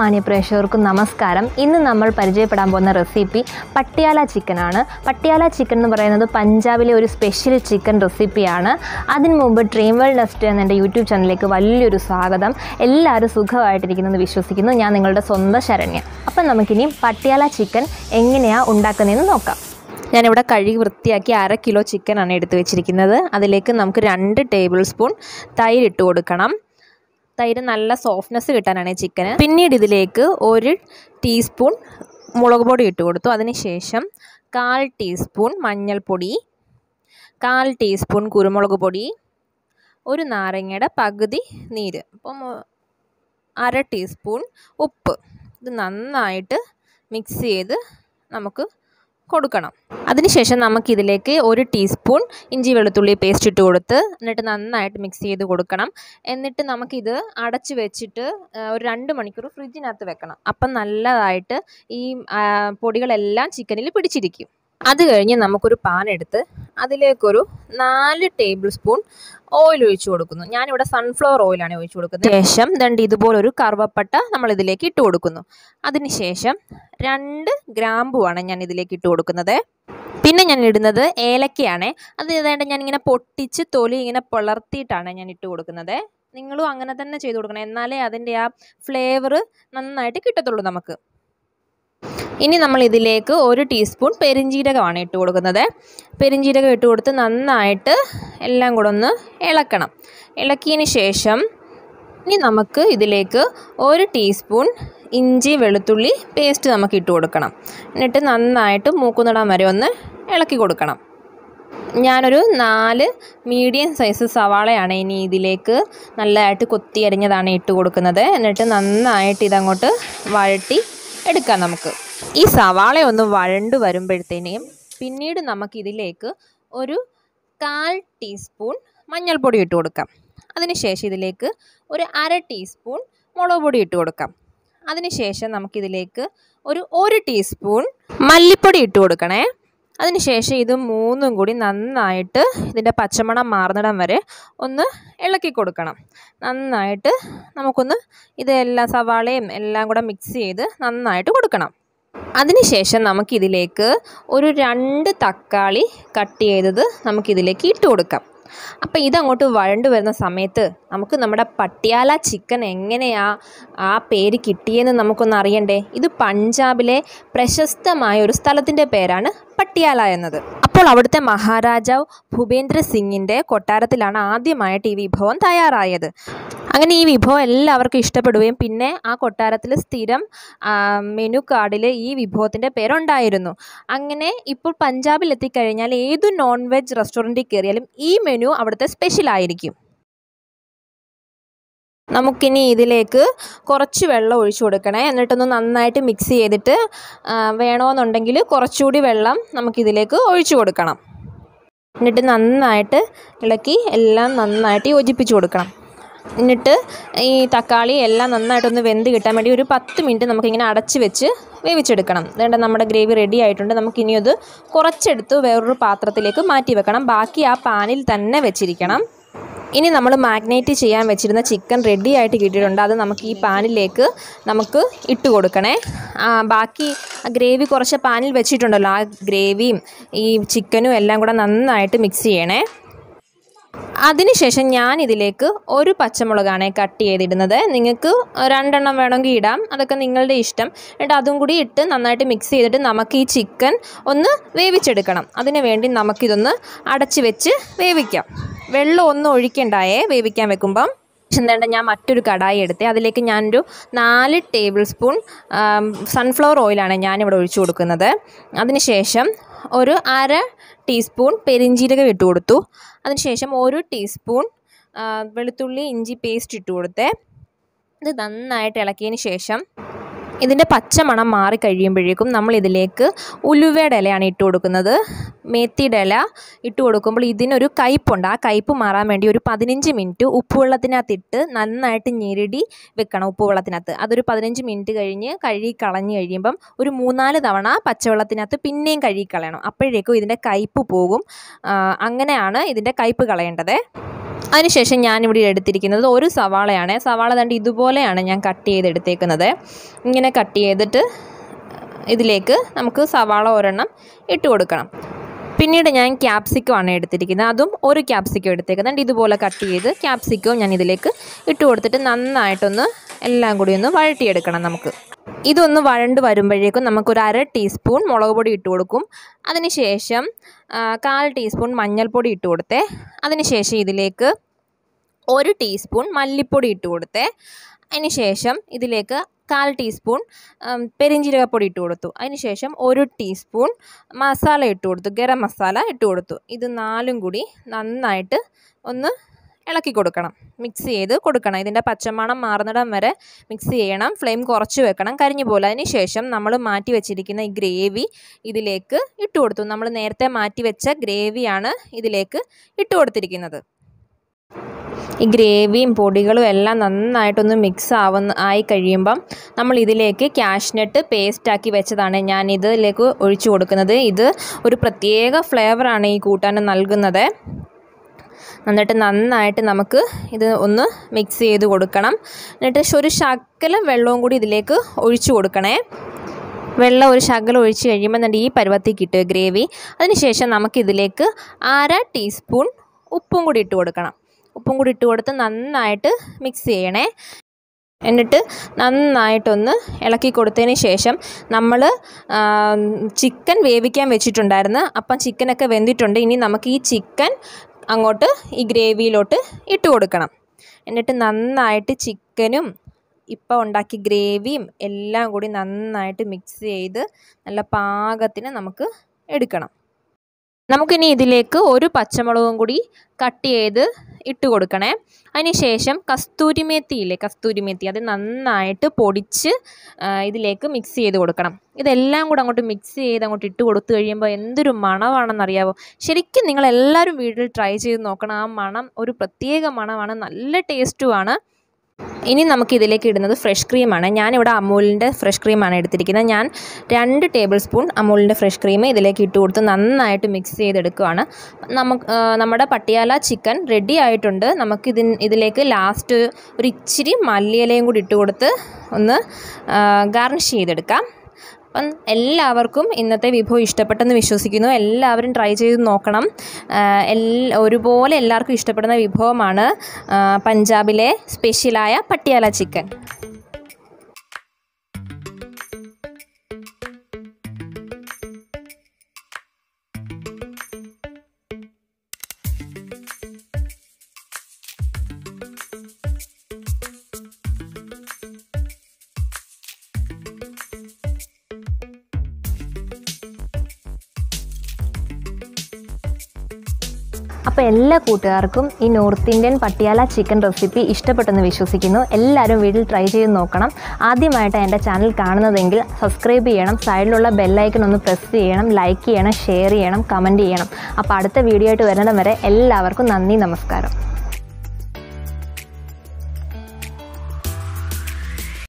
മാന്യപ്രേക്ഷകർക്കും നമസ്കാരം ഇന്ന് നമ്മൾ പരിചയപ്പെടാൻ പോകുന്ന റെസിപ്പി പട്ടിയാല ചിക്കനാണ് പട്ടിയാല ചിക്കൻ എന്ന് പറയുന്നത് പഞ്ചാബിലെ ഒരു സ്പെഷ്യൽ ചിക്കൻ റെസിപ്പിയാണ് അതിനു മുമ്പ് ഡ്രീം വേൾഡ് നെസ്റ്റ് എന്ന എൻ്റെ യൂട്യൂബ് ചാനലിലേക്ക് വലിയൊരു സ്വാഗതം എല്ലാവരും സുഖമായിട്ടിരിക്കുന്നെന്ന് വിശ്വസിക്കുന്നു ഞാൻ നിങ്ങളുടെ സ്വന്തം ശരണ്യ അപ്പം നമുക്കിനി പട്ടിയാല ചിക്കൻ എങ്ങനെയാണ് ഉണ്ടാക്കുന്നതെന്ന് നോക്കാം ഞാനിവിടെ കഴുകി വൃത്തിയാക്കി അര കിലോ ചിക്കനാണ് എടുത്തു വെച്ചിരിക്കുന്നത് അതിലേക്ക് നമുക്ക് രണ്ട് ടേബിൾ സ്പൂൺ തൈര് ഇട്ട് കൊടുക്കണം തൈര് നല്ല സോഫ്റ്റ്നെസ് കിട്ടാനാണ് ചിക്കന് പിന്നീട് ഇതിലേക്ക് ഒരു ടീസ്പൂൺ മുളക് പൊടി ഇട്ട് കൊടുത്തു അതിനുശേഷം കാൽ ടീസ്പൂൺ മഞ്ഞൾപ്പൊടി കാൽ ടീസ്പൂൺ കുരുമുളക് പൊടി ഒരു നാരങ്ങയുടെ പകുതി നീര് അപ്പം അര ടീസ്പൂൺ ഉപ്പ് ഇത് നന്നായിട്ട് മിക്സ് ചെയ്ത് നമുക്ക് കൊടുക്കണം അതിനുശേഷം നമുക്കിതിലേക്ക് ഒരു ടീസ്പൂൺ ഇഞ്ചി വെളുത്തുള്ളി പേസ്റ്റ് ഇട്ട് കൊടുത്ത് എന്നിട്ട് നന്നായിട്ട് മിക്സ് ചെയ്ത് കൊടുക്കണം എന്നിട്ട് നമുക്കിത് അടച്ച് വെച്ചിട്ട് ഒരു രണ്ട് മണിക്കൂർ ഫ്രിഡ്ജിനകത്ത് വെക്കണം അപ്പം നല്ലതായിട്ട് ഈ പൊടികളെല്ലാം ചിക്കനിൽ പിടിച്ചിരിക്കും അത് കഴിഞ്ഞ് നമുക്കൊരു പാൻ എടുത്ത് അതിലേക്കൊരു നാല് ടേബിൾ സ്പൂൺ ഓയിൽ ഒഴിച്ചു കൊടുക്കുന്നു ഞാനിവിടെ സൺഫ്ലവർ ഓയിലാണ് ഒഴിച്ചു കൊടുക്കുന്നത് ശേഷം രണ്ട് ഇതുപോലൊരു കറുവപ്പട്ട നമ്മൾ ഇതിലേക്ക് ഇട്ട് കൊടുക്കുന്നു അതിനുശേഷം രണ്ട് ഗ്രാമ്പുവാണ് ഞാൻ ഇതിലേക്ക് ഇട്ട് കൊടുക്കുന്നത് പിന്നെ ഞാൻ ഇടുന്നത് ഏലക്കയാണ് അത് ഏതാണ്ട് ഞാനിങ്ങനെ പൊട്ടിച്ച് തൊലി ഇങ്ങനെ പിളർത്തിയിട്ടാണ് ഞാൻ ഇട്ട് കൊടുക്കുന്നത് നിങ്ങളും അങ്ങനെ തന്നെ ചെയ്ത് കൊടുക്കണം എന്നാലേ അതിൻ്റെ ആ ഫ്ലേവർ നന്നായിട്ട് കിട്ടത്തുള്ളൂ നമുക്ക് ഇനി നമ്മൾ ഇതിലേക്ക് ഒരു ടീസ്പൂൺ പെരിഞ്ജീരകമാണ് ഇട്ട് കൊടുക്കുന്നത് പെരിഞ്ജീരകം ഇട്ട് കൊടുത്ത് നന്നായിട്ട് എല്ലാം കൂടെ ഒന്ന് ഇളക്കണം ഇളക്കിയതിന് ശേഷം ഇനി നമുക്ക് ഇതിലേക്ക് ഒരു ടീസ്പൂൺ ഇഞ്ചി വെളുത്തുള്ളി പേസ്റ്റ് നമുക്ക് ഇട്ട് കൊടുക്കണം എന്നിട്ട് നന്നായിട്ട് മൂക്കുന്നിടം വരെ ഒന്ന് ഇളക്കി കൊടുക്കണം ഞാനൊരു നാല് മീഡിയം സൈസ് സവാളയാണ് ഇനി ഇതിലേക്ക് നല്ലതായിട്ട് കൊത്തി അരിഞ്ഞതാണ് ഇട്ട് കൊടുക്കുന്നത് എന്നിട്ട് നന്നായിട്ട് ഇതങ്ങോട്ട് വഴട്ടി എടുക്കാം നമുക്ക് ഈ സവാള ഒന്ന് വഴണ്ട് വരുമ്പോഴത്തേനും പിന്നീട് നമുക്കിതിലേക്ക് ഒരു കാൽ ടീസ്പൂൺ മഞ്ഞൾപ്പൊടി ഇട്ട് കൊടുക്കാം അതിനുശേഷം ഇതിലേക്ക് ഒരു അര ടീസ്പൂൺ മുളക് പൊടി ഇട്ട് കൊടുക്കാം അതിനുശേഷം നമുക്കിതിലേക്ക് ഒരു ഒരു ടീസ്പൂൺ മല്ലിപ്പൊടി ഇട്ട് കൊടുക്കണേ അതിനുശേഷം ഇത് മൂന്നും കൂടി നന്നായിട്ട് ഇതിൻ്റെ പച്ചമണം മാറുന്നിടം വരെ ഒന്ന് ഇളക്കി കൊടുക്കണം നന്നായിട്ട് നമുക്കൊന്ന് ഇതെല്ലാം സവാളയും എല്ലാം കൂടെ മിക്സ് ചെയ്ത് നന്നായിട്ട് കൊടുക്കണം അതിനുശേഷം നമുക്കിതിലേക്ക് ഒരു രണ്ട് തക്കാളി കട്ട് ചെയ്തത് നമുക്കിതിലേക്ക് ഇട്ട് കൊടുക്കാം അപ്പോൾ ഇതങ്ങോട്ട് വഴണ്ട് വരുന്ന സമയത്ത് നമുക്ക് നമ്മുടെ പട്ടിയാല ചിക്കൻ എങ്ങനെയാ ആ പേര് കിട്ടിയെന്ന് നമുക്കൊന്ന് അറിയണ്ടേ ഇത് പഞ്ചാബിലെ പ്രശസ്തമായ ഒരു സ്ഥലത്തിൻ്റെ പേരാണ് പട്ടിയാല എന്നത് അപ്പോൾ അവിടുത്തെ മഹാരാജാവ് ഭൂപേന്ദ്ര സിംഗിൻ്റെ കൊട്ടാരത്തിലാണ് ആദ്യമായിട്ട് ഈ വിഭവം തയ്യാറായത് അങ്ങനെ ഈ വിഭവം എല്ലാവർക്കും ഇഷ്ടപ്പെടുകയും പിന്നെ ആ കൊട്ടാരത്തിൽ സ്ഥിരം മെനു കാർഡിൽ ഈ വിഭവത്തിൻ്റെ പേരുണ്ടായിരുന്നു അങ്ങനെ ഇപ്പോൾ പഞ്ചാബിൽ എത്തിക്കഴിഞ്ഞാൽ ഏത് നോൺ വെജ് റെസ്റ്റോറൻറ്റിൽ കയറിയാലും ഈ മെനു അവിടുത്തെ സ്പെഷ്യൽ ആയിരിക്കും നമുക്കിനി ഇതിലേക്ക് കുറച്ച് വെള്ളം ഒഴിച്ചു കൊടുക്കണേ എന്നിട്ടൊന്ന് നന്നായിട്ട് മിക്സ് ചെയ്തിട്ട് വേണമെന്നുണ്ടെങ്കിൽ കുറച്ചുകൂടി വെള്ളം നമുക്കിതിലേക്ക് ഒഴിച്ചു കൊടുക്കണം എന്നിട്ട് നന്നായിട്ട് ഇളക്കി എല്ലാം നന്നായിട്ട് യോജിപ്പിച്ച് കൊടുക്കണം എന്നിട്ട് ഈ തക്കാളി എല്ലാം നന്നായിട്ടൊന്ന് വെന്ത് കിട്ടാൻ വേണ്ടി ഒരു പത്ത് മിനിറ്റ് നമുക്കിങ്ങനെ അടച്ച് വെച്ച് വേവിച്ചെടുക്കണം അതുകൊണ്ട് നമ്മുടെ ഗ്രേവി റെഡി ആയിട്ടുണ്ട് നമുക്കിനി അത് കുറച്ചെടുത്ത് വേറൊരു പാത്രത്തിലേക്ക് മാറ്റി വെക്കണം ബാക്കി ആ പാനിൽ തന്നെ വെച്ചിരിക്കണം ഇനി നമ്മൾ മാഗ്നേറ്റ് ചെയ്യാൻ വെച്ചിരുന്ന ചിക്കൻ റെഡി ആയിട്ട് കിട്ടിയിട്ടുണ്ട് അത് നമുക്ക് ഈ പാനിലേക്ക് നമുക്ക് ഇട്ട് കൊടുക്കണേ ബാക്കി ഗ്രേവി കുറച്ച് പാനിൽ വെച്ചിട്ടുണ്ടല്ലോ ആ ഗ്രേവിയും ഈ ചിക്കനും എല്ലാം കൂടെ നന്നായിട്ട് മിക്സ് ചെയ്യണേ അതിനുശേഷം ഞാൻ ഇതിലേക്ക് ഒരു പച്ചമുളകാണ് കട്ട് ചെയ്തിടുന്നത് നിങ്ങൾക്ക് രണ്ടെണ്ണം വേണമെങ്കിൽ ഇടാം അതൊക്കെ നിങ്ങളുടെ ഇഷ്ടം എന്നിട്ട് അതും കൂടി ഇട്ട് നന്നായിട്ട് മിക്സ് ചെയ്തിട്ട് നമുക്ക് ഈ ചിക്കൻ ഒന്ന് വേവിച്ചെടുക്കണം അതിന് വേണ്ടി നമുക്കിതൊന്ന് അടച്ച് വെച്ച് വേവിക്കാം വെള്ളം ഒന്നും ഒഴിക്കണ്ടായേ വേവിക്കാൻ വെക്കുമ്പം എന്താ ഞാൻ മറ്റൊരു കടായി എടുത്ത് അതിലേക്ക് ഞാനൊരു നാല് ടേബിൾ സ്പൂൺ സൺഫ്ലവർ ഓയിലാണ് ഞാനിവിടെ ഒഴിച്ചു കൊടുക്കുന്നത് അതിനുശേഷം ഒരു അര ടീസ്പൂൺ പെരിഞ്ജീരകം ഇട്ട് കൊടുത്തു അതിനുശേഷം ഒരു ടീസ്പൂൺ വെളുത്തുള്ളി ഇഞ്ചി പേസ്റ്റ് ഇട്ട് കൊടുത്തേ ഇത് നന്നായിട്ട് ഇളക്കിയതിന് ശേഷം ഇതിൻ്റെ പച്ചമണം മാറി കഴിയുമ്പോഴേക്കും നമ്മൾ ഇതിലേക്ക് ഉലുവയുടെ ഇലയാണ് ഇട്ട് കൊടുക്കുന്നത് മേത്തിയുടെ ഇല ഇട്ട് കൊടുക്കുമ്പോൾ ഇതിനൊരു കയ്പുണ്ട് ആ കയ്പ് മാറാൻ വേണ്ടി ഒരു പതിനഞ്ച് മിനിറ്റ് ഉപ്പുവെള്ളത്തിനകത്തിട്ട് നന്നായിട്ട് ഞെരടി വെക്കണം ഉപ്പുവെള്ളത്തിനകത്ത് അതൊരു പതിനഞ്ച് മിനിറ്റ് കഴിഞ്ഞ് കഴുകി കളഞ്ഞ് കഴിയുമ്പം ഒരു മൂന്നാല് തവണ പച്ചവെള്ളത്തിനകത്ത് പിന്നെയും കഴുകി കളയണം അപ്പോഴേക്കും ഇതിൻ്റെ കയ്പ് പോകും അങ്ങനെയാണ് ഇതിൻ്റെ കയ്പ് കളയേണ്ടത് അതിനുശേഷം ഞാനിവിടെ എടുത്തിരിക്കുന്നത് ഒരു സവാളയാണ് സവാള തണ്ട് ഇതുപോലെയാണ് ഞാൻ കട്ട് ചെയ്തെടുത്തേക്കുന്നത് ഇങ്ങനെ കട്ട് ചെയ്തിട്ട് ഇതിലേക്ക് നമുക്ക് സവാള ഒരെണ്ണം ഇട്ട് കൊടുക്കണം പിന്നീട് ഞാൻ ക്യാപ്സിക്കം ആണ് എടുത്തിരിക്കുന്നത് അതും ഒരു ക്യാപ്സിക്കം എടുത്തേക്കുന്നുണ്ട് ഇതുപോലെ കട്ട് ചെയ്ത് ക്യാപ്സിക്കവും ഞാൻ ഇതിലേക്ക് ഇട്ട് കൊടുത്തിട്ട് നന്നായിട്ടൊന്ന് എല്ലാം കൂടി ഒന്ന് വഴട്ടിയെടുക്കണം നമുക്ക് ഇതൊന്ന് വഴണ്ട് വരുമ്പോഴേക്കും നമുക്കൊരു അര ടീസ്പൂൺ മുളക് പൊടി ഇട്ട് കൊടുക്കും അതിനുശേഷം ആ, കാൽ ടീസ്പൂൺ മഞ്ഞൾപ്പൊടി ഇട്ട് കൊടുത്തേ അതിനുശേഷം ഇതിലേക്ക് ഒരു ടീസ്പൂൺ മല്ലിപ്പൊടി ഇട്ട് കൊടുത്തേ അതിനുശേഷം ഇതിലേക്ക് കാൽ ടീസ്പൂൺ ഉം, പെരിഞ്ജീരകപ്പൊടി ഇട്ട് കൊടുത്തു അതിനുശേഷം ഒരു ടീസ്പൂൺ മസാല ഇട്ട് കൊടുത്തു ഗരം മസാല ഇട്ട് കൊടുത്തു ഇത് നാലും കൂടി നന്നായിട്ട് ഒന്ന് ഇളക്കി കൊടുക്കണം മിക്സ് ചെയ്ത് കൊടുക്കണം ഇതിൻ്റെ പച്ചമണം മാറുന്നിടം വരെ മിക്സ് ചെയ്യണം ഫ്ലെയിം കുറച്ച് വെക്കണം കരിഞ്ഞു പോലെ അതിന് ശേഷം നമ്മൾ മാറ്റി വെച്ചിരിക്കുന്ന ഈ ഗ്രേവി ഇതിലേക്ക് ഇട്ട് കൊടുത്തു നമ്മൾ നേരത്തെ മാറ്റി വെച്ച ഗ്രേവിയാണ് ഇതിലേക്ക് ഇട്ട് കൊടുത്തിരിക്കുന്നത് ഈ ഗ്രേവിയും പൊടികളും എല്ലാം നന്നായിട്ടൊന്ന് മിക്സ് ആവുന്ന ആയി കഴിയുമ്പം നമ്മൾ ഇതിലേക്ക് ക്യാഷ്നട്ട് പേസ്റ്റാക്കി വെച്ചതാണ് ഞാൻ ഇതിലേക്ക് ഒഴിച്ചു കൊടുക്കുന്നത് ഇത് ഒരു പ്രത്യേക ഫ്ലേവറാണ് ഈ കൂട്ടാൻ നൽകുന്നത് എന്നിട്ട് നന്നായിട്ട് നമുക്ക് ഇത് ഒന്ന് മിക്സ് ചെയ്ത് കൊടുക്കണം എന്നിട്ട് ഒരു ശകലം വെള്ളവും കൂടി ഇതിലേക്ക് ഒഴിച്ചു കൊടുക്കണേ വെള്ളം ഒരു ശകലം ഒഴിച്ച് കഴിയുമ്പോൾ എന്നിട്ട് ഈ പരുവത്തിൽ കിട്ടുക ഗ്രേവി അതിനുശേഷം നമുക്കിതിലേക്ക് അര ടീസ്പൂൺ ഉപ്പും കൂടി ഇട്ട് കൊടുക്കണം ഉപ്പും കൂടി ഇട്ട് കൊടുത്ത് നന്നായിട്ട് മിക്സ് ചെയ്യണേ എന്നിട്ട് നന്നായിട്ടൊന്ന് ഇളക്കി കൊടുത്തതിന് ശേഷം നമ്മൾ ചിക്കൻ വേവിക്കാൻ വെച്ചിട്ടുണ്ടായിരുന്നു അപ്പം ചിക്കനൊക്കെ വെന്തിട്ടുണ്ട് ഇനി നമുക്ക് ഈ ചിക്കൻ അങ്ങോട്ട് ഈ ഗ്രേവിയിലോട്ട് ഇട്ട് കൊടുക്കണം എന്നിട്ട് നന്നായിട്ട് ചിക്കനും ഇപ്പം ഉണ്ടാക്കിയ ഗ്രേവിയും എല്ലാം കൂടി നന്നായിട്ട് മിക്സ് ചെയ്ത് നല്ല പാകത്തിന് നമുക്ക് എടുക്കണം നമുക്കിനി ഇതിലേക്ക് ഒരു പച്ചമുളകും കൂടി കട്ട് ചെയ്ത് ഇട്ട് കൊടുക്കണേ അതിനുശേഷം കസ്തൂരിമേത്തി ഇല്ലേ കസ്തൂരിമേത്തി അത് നന്നായിട്ട് പൊടിച്ച് ആ, ഇതിലേക്ക് മിക്സ് ചെയ്ത് കൊടുക്കണം ഇതെല്ലാം കൂടെ അങ്ങോട്ട് മിക്സ് ചെയ്ത് അങ്ങോട്ട് ഇട്ട് കൊടുത്തു കഴിയുമ്പോൾ എന്തൊരു മണമാണെന്നറിയാവോ ശരിക്കും നിങ്ങളെല്ലാവരും വീട്ടിൽ ട്രൈ ചെയ്ത് നോക്കണം ആ മണം ഒരു പ്രത്യേക മണമാണ് നല്ല ടേസ്റ്റുമാണ് ഇനി നമുക്ക് ഇതിലേക്ക് ഇടുന്നത് ഫ്രഷ് ക്രീമാണ് ഞാനിവിടെ അമൂലിൻ്റെ ഫ്രഷ് ക്രീമാണ് എടുത്തിരിക്കുന്നത് ഞാൻ രണ്ട് ടേബിൾ സ്പൂൺ അമൂലിൻ്റെ ഫ്രഷ് ക്രീം ഇതിലേക്ക് ഇട്ട് കൊടുത്ത് നന്നായിട്ട് മിക്സ് ചെയ്തെടുക്കുകയാണ് നമുക്ക് ആ, നമ്മുടെ പട്ടിയാല ചിക്കൻ റെഡി ആയിട്ടുണ്ട് നമുക്ക് ഇതിൻ ഇതിലേക്ക് ലാസ്റ്റ് ഒരു ഇച്ചിരി മല്ലിയിലയും കൂടി ഇട്ട് കൊടുത്ത് ഒന്ന് ഗാർണിഷ് ചെയ്തെടുക്കാം അപ്പം എല്ലാവർക്കും ഇന്നത്തെ വിഭവം ഇഷ്ടപ്പെട്ടെന്ന് വിശ്വസിക്കുന്നു എല്ലാവരും ട്രൈ ചെയ്ത് നോക്കണം ആഹ് എൽ- ഒരുപോലെ എല്ലാവർക്കും ഇഷ്ടപ്പെടുന്ന വിഭവമാണ് ആഹ് പഞ്ചാബിലെ സ്പെഷ്യലായ പട്ടിയാല ചിക്കൻ അപ്പോൾ എല്ലാ കൂട്ടുകാർക്കും ഈ north Indian Patiala chicken recipe ഇഷ്ടപ്പെട്ടെന്ന് വിശ്വസിക്കുന്നു എല്ലാവരും വീട്ടിൽ ട്രൈ ചെയ്ത് നോക്കണം ആദ്യമായിട്ട് എൻ്റെ ചാനൽ കാണുന്നതെങ്കിൽ സബ്സ്ക്രൈബ് ചെയ്യണം സൈഡിലുള്ള ബെല്ലൈക്കൺ ഒന്ന് പ്രസ് ചെയ്യണം ലൈക്ക് ചെയ്യണം ഷെയർ ചെയ്യണം കമൻറ്റ് ചെയ്യണം അപ്പോൾ അടുത്ത വീഡിയോ ആയിട്ട് വരുന്നിടം വരെ എല്ലാവർക്കും നന്ദി നമസ്കാരം